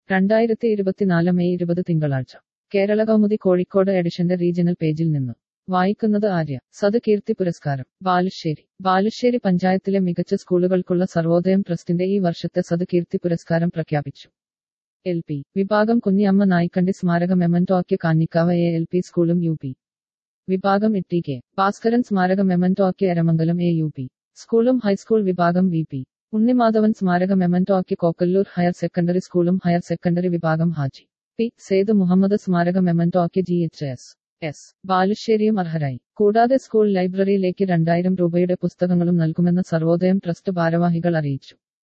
രണ്ടായിരത്തി ഇരുപത്തിനാല് മെയ് ഇരുപത് തിങ്കളാഴ്ച കേരള കൗമുദി കോഴിക്കോട് എഡിഷന്റെ റീജിയണൽ പേജിൽ നിന്ന് വായിക്കുന്നത് ആര്യ സത് കീർത്തി പുരസ്കാരം ബാലുശ്ശേരി ബാലുശ്ശേരി പഞ്ചായത്തിലെ മികച്ച സ്കൂളുകൾക്കുള്ള സർവോദയം ട്രസ്റ്റിന്റെ ഈ വർഷത്തെ സത് കീർത്തി പുരസ്കാരം പ്രഖ്യാപിച്ചു എൽ പി വിഭാഗം കുഞ്ഞിയമ്മ നായിക്കണ്ടി സ്മാരക മെമന്റോയ്ക്ക് കാഞ്ഞിക്കാവ് എ എൽ പി സ്കൂളും യു പി വിഭാഗം ഇട്ടി കെ ഭാസ്കരൻ സ്മാരക മെമന്റോയ്ക്ക് എരമംഗലം എ യു പി സ്കൂളും ഹൈസ്കൂൾ വിഭാഗം വി പി ഉണ്ണിമാധവൻ സ്മാരക മെമന്റോയ്ക്ക് കോക്കല്ലൂർ ഹയർ സെക്കൻഡറി സ്കൂളും ഹയർ സെക്കൻഡറി വിഭാഗം ഹാജി പി സെയ്ദ് മുഹമ്മദ് സ്മാരക മെമന്റോയ്ക്ക് ജി എച്ച് എസ് എസ് ബാലുശ്ശേരിയും അർഹരായി കൂടാതെ സ്കൂൾ ലൈബ്രറിയിലേക്ക് രണ്ടായിരം രൂപയുടെ പുസ്തകങ്ങളും നൽകുമെന്ന് സർവോദയം ട്രസ്റ്റ് ഭാരവാഹികൾ അറിയിച്ചു